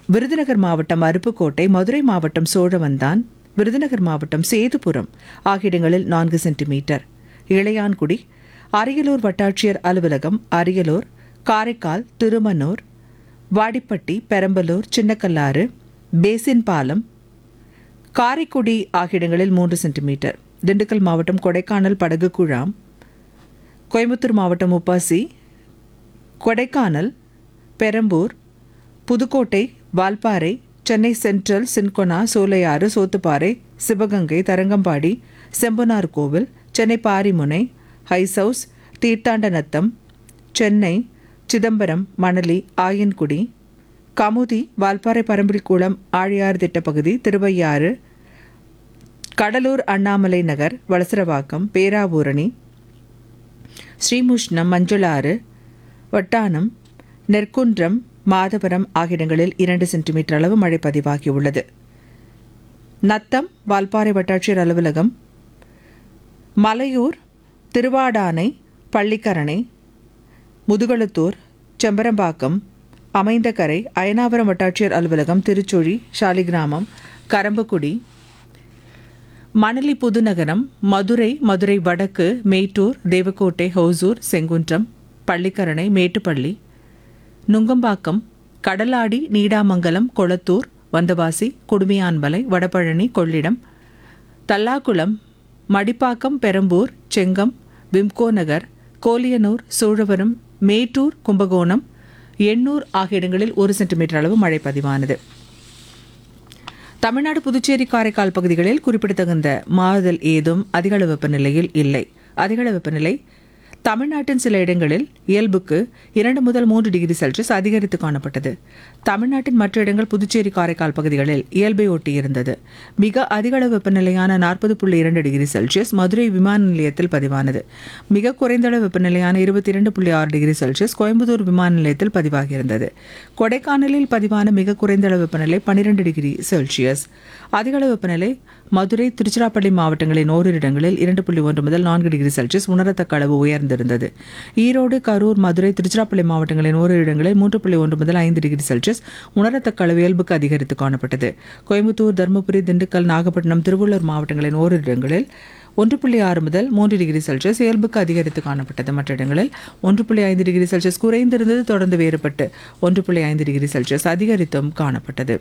விருதுநகர் மாவட்டம் அருப்புக்கோட்டை மதுரை மாவட்டம் சோழவந்தான் விருதுநகர் மாவட்டம் சேதுபுரம் ஆகிய இடங்களில் நான்கு சென்டிமீட்டர் இளையான்குடி அரியலூர் வட்டாட்சியர் அலுவலகம் அரியலூர் காரைக்கால் திருமனூர் வாடிப்பட்டி பெரம்பலூர் சின்னக்கல்லாறு பேசின் பாலம் காரைக்குடி ஆகிய இடங்களில் மூன்று சென்டிமீட்டர் திண்டுக்கல் மாவட்டம் கொடைக்கானல் படகு குழாம் கோயம்புத்தூர் மாவட்டம் UPASI Kodaikanal Perambur Pudukkottai Valparai Chennai central cinchona Sholayar Sothuparai Sivaganga Tharangambadi Sembanar Kovil Chennai Parimunai ஹைசவுஸ் தீர்த்தாண்டநத்தம் Chennai Chidambaram Manali Ayangudi Kamuthi Valparai பரம்பில்குளம் Aliyar திட்டப்பகுதி Thiruvaiyaru Cuddalore Annamalai நகர் வளசரவாக்கம் பேராவூரணி ஸ்ரீமுஷ்ணம் மஞ்சளாறு வட்டானம் நெற்குன்றம் மாதவரம் ஆகிய இடங்களில் இரண்டு சென்டிமீட்டர் அளவு மழை பதிவாகியுள்ளது நத்தம் வால்பாறை வட்டாட்சியர் அலுவலகம் மலையூர் திருவாடானை பள்ளிக்கரணை முதுகளத்தூர் செம்பரம்பாக்கம் அமைந்தகரை அயனாவரம் வட்டாட்சியர் அலுவலகம் திருச்சுழி சாலிகிராமம் கரம்பக்குடி மணலி புதுநகரம் மதுரை மதுரை வடக்கு மேட்டூர் தேவக்கோட்டை ஹோசூர் செங்குன்றம் பள்ளிக்கரணை மேட்டுப்பள்ளி நுங்கம்பாக்கம் கடலாடி நீடாமங்கலம் கொளத்தூர் வந்தவாசி குடுமியான்பலை வடபழனி கொள்ளிடம் தல்லாக்குளம் மடிப்பாக்கம் பெரம்பூர் செங்கம் விம்கோ நகர் கோலியனூர் சோழவரம் மேட்டூர் கும்பகோணம் எண்ணூர் ஆகிய இடங்களில் ஒரு சென்டிமீட்டர் அளவு மழை பதிவானது தமிழ்நாடு புதுச்சேரி காரைக்கால் பகுதிகளில் குறிப்பிடத்தகுந்த மாறுதல் ஏதும் அதிகளவு வெப்பநிலையில் இல்லை அதிகளவு வெப்பநிலை தமிழ்நாட்டின் சில இடங்களில் இயல்புக்கு இரண்டு முதல் மூன்று டிகிரி செல்சியஸ் அதிகரித்து காணப்பட்டது தமிழ்நாட்டின் மற்ற இடங்கள் புதுச்சேரி காரைக்கால் பகுதிகளில் இயல்பை ஒட்டியிருந்தது மிக அதிகளவு வெப்பநிலையான நாற்பது புள்ளி இரண்டு டிகிரி செல்சியஸ் மதுரை விமான நிலையத்தில் பதிவானது மிக குறைந்த அளவு வெப்பநிலையான இருபத்தி இரண்டு புள்ளி ஆறு டிகிரி செல்சியஸ் கோயம்புத்தூர் விமான நிலையத்தில் பதிவாகியிருந்தது கொடைக்கானலில் பதிவான மிக குறைந்த அளவு வெப்பநிலை பன்னிரண்டு டிகிரி செல்சியஸ் அதிகளவு வெப்பநிலை மதுரை திருச்சிராப்பள்ளி மாவட்டங்களின் ஓரிரு இடங்களில் இரண்டு புள்ளி ஒன்று முதல் நான்கு டிகிரி செல்சியஸ் உணரத்தக்க அளவு உயர்ந்திருந்தது ஈரோடு கரூர் மதுரை திருச்சிராப்பள்ளி மாவட்டங்களின் ஓரிரு இடங்களில் மூன்று புள்ளி ஒன்று முதல் ஐந்து டிகிரி செல்சியஸ் உணரத்தக்க அளவு இயல்புக்கு அதிகரித்து காணப்பட்டது கோயம்புத்தூர் தருமபுரி திண்டுக்கல் நாகப்பட்டினம் திருவள்ளூர் மாவட்டங்களின் ஓரிரு இடங்களில் ஒன்று புள்ளி ஆறு முதல் மூன்று டிகிரி செல்சியஸ் இயல்புக்கு அதிகரித்து காணப்பட்டது மற்ற இடங்களில் ஒன்று புள்ளி ஐந்து டிகிரி செல்சியஸ் குறைந்திருந்தது தொடர்ந்து வேறுபட்டு ஒன்று புள்ளி ஐந்து டிகிரி செல்சியஸ் அதிகரித்தும் காணப்பட்டது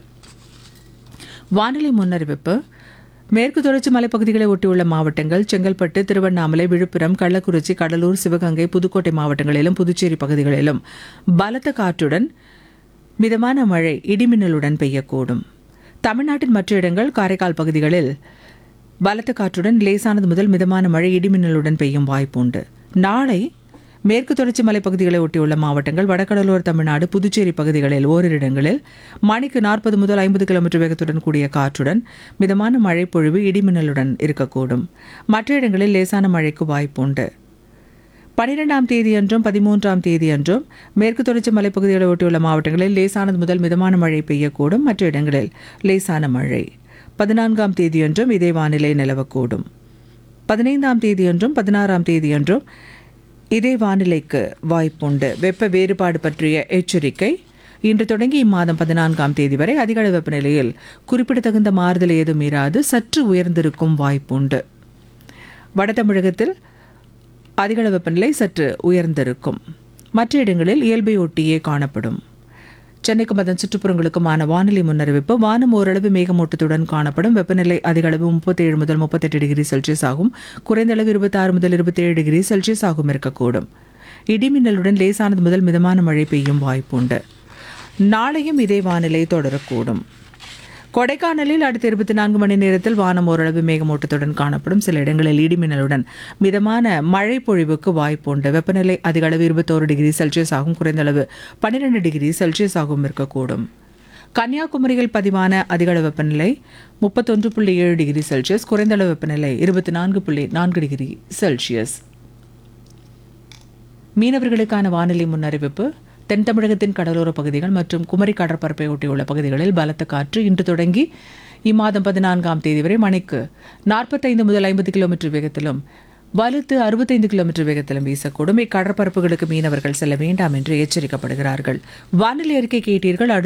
வானிலை முன்னறிவிப்பு மேற்கு தொடர்ச்சி மலைப்பகுதிகளை ஒட்டியுள்ள மாவட்டங்கள் செங்கல்பட்டு திருவண்ணாமலை விழுப்புரம் கள்ளக்குறிச்சி கடலூர் சிவகங்கை புதுக்கோட்டை மாவட்டங்களிலும் புதுச்சேரி பகுதிகளிலும் பலத்த காற்றுடன் மிதமான மழை இடிமின்னலுடன் பெய்யக்கூடும் தமிழ்நாட்டின் மற்ற இடங்கள் காரைக்கால் பகுதிகளில் பலத்த காற்றுடன் லேசானது முதல் மிதமான மழை இடிமின்னலுடன் பெய்யும் வாய்ப்புண்டு நாளை மேற்கு தொடர்ச்சி மலைப்பகுதிகளை ஒட்டியுள்ள மாவட்டங்கள் வடகடலோர தமிழ்நாடு புதுச்சேரி பகுதிகளில் ஓரிரு இடங்களில் மணிக்கு நாற்பது முதல் ஐம்பது கிலோமீட்டர் வேகத்துடன் கூடிய காற்றுடன் மிதமான மழை பொழிவு இடிமின்னலுடன் இருக்கக்கூடும் மற்ற இடங்களில் லேசான மழைக்கு வாய்ப்புண்டு பனிரெண்டாம் தேதியன்றும் பதிமூன்றாம் தேதியன்றும் மேற்கு தொடர்ச்சி மலைப்பகுதிகளை ஒட்டியுள்ள மாவட்டங்களில் லேசானது முதல் மிதமான மழை பெய்யக்கூடும் மற்ற இடங்களில் லேசான மழை பதினான்காம் தேதியன்றும் இதே வானிலை நிலவக்கூடும் பதினைந்தாம் தேதியன்றும் பதினாறாம் தேதியன்றும் இதே வானிலைக்கு வாய்ப்புண்டு வெப்ப வேறுபாடு பற்றிய எச்சரிக்கை இன்று தொடங்கி இம்மாதம் பதினான்காம் தேதி வரை அதிகளவு வெப்பநிலையில் குறிப்பிடத்தகுந்த மாறுதல் ஏதும் இராது சற்று உயர்ந்திருக்கும் வாய்ப்புண்டு வட தமிழகத்தில் அதிகளவு வெப்பநிலை சற்று உயர்ந்திருக்கும் மற்ற இடங்களில் இயல்பை ஒட்டியே காணப்படும் சென்னைக்கும் அதன் சுற்றுப்புறங்களுக்குமான வானிலை முன்னறிவிப்பு வானம் ஓரளவு மேகமூட்டத்துடன் காணப்படும் வெப்பநிலை அதிகளவு முப்பத்தேழு முதல் முப்பத்தெட்டு டிகிரி செல்சியஸ் ஆகும் குறைந்த அளவு இருபத்தாறு முதல் இருபத்தேழு டிகிரி செல்சியஸ் ஆகும் இருக்கக்கூடும் இடிமின்னலுடன் லேசானது முதல் மிதமான மழை பெய்யும் வாய்ப்புண்டு நாளையும் இதே வானிலை தொடரக்கூடும் கொடைக்கானலில் அடுத்த இருபத்தி நான்கு மணி நேரத்தில் வானம் ஓரளவு மேகமூட்டத்துடன் காணப்படும் சில இடங்களில் இடிமின்னலுடன் மிதமான மழை பொழிவுக்கு வாய்ப்புண்டு வெப்பநிலை அதிக அளவு இருபத்தோரு டிகிரி செல்சியஸ் ஆகும் குறைந்த அளவு பன்னிரெண்டு டிகிரி செல்சியஸ் ஆகும் இருக்கக்கூடும் கன்னியாகுமரியில் பதிவான அதிகளவு வெப்பநிலை முப்பத்தொன்று புள்ளி ஏழு டிகிரி செல்சியஸ் குறைந்த அளவு வெப்பநிலை இருபத்தி நான்கு புள்ளி நான்கு டிகிரி செல்சியஸ் மீனவர்களுக்கான வானிலை முன்னறிவிப்பு தென் தமிழகத்தின் கடலோர பகுதிகள் மற்றும் குமரி கடற்பரப்பை ஒட்டியுள்ள பகுதிகளில் பலத்த காற்று இன்று தொடங்கி இம்மாதம் பதினான்காம் தேதி வரை மணிக்கு நாற்பத்தைந்து முதல் ஐம்பது கிலோமீட்டர் வேகத்திலும் வலுத்து அறுபத்தைந்து கிலோமீட்டர் வேகத்திலும் வீசக்கூடும் இக்கடற்பரப்புகளுக்கு மீனவர்கள் செல்ல வேண்டாம் என்று எச்சரிக்கப்படுகிறார்கள் வானிலை அறிக்கை கேட்டீர்கள் அடுத்த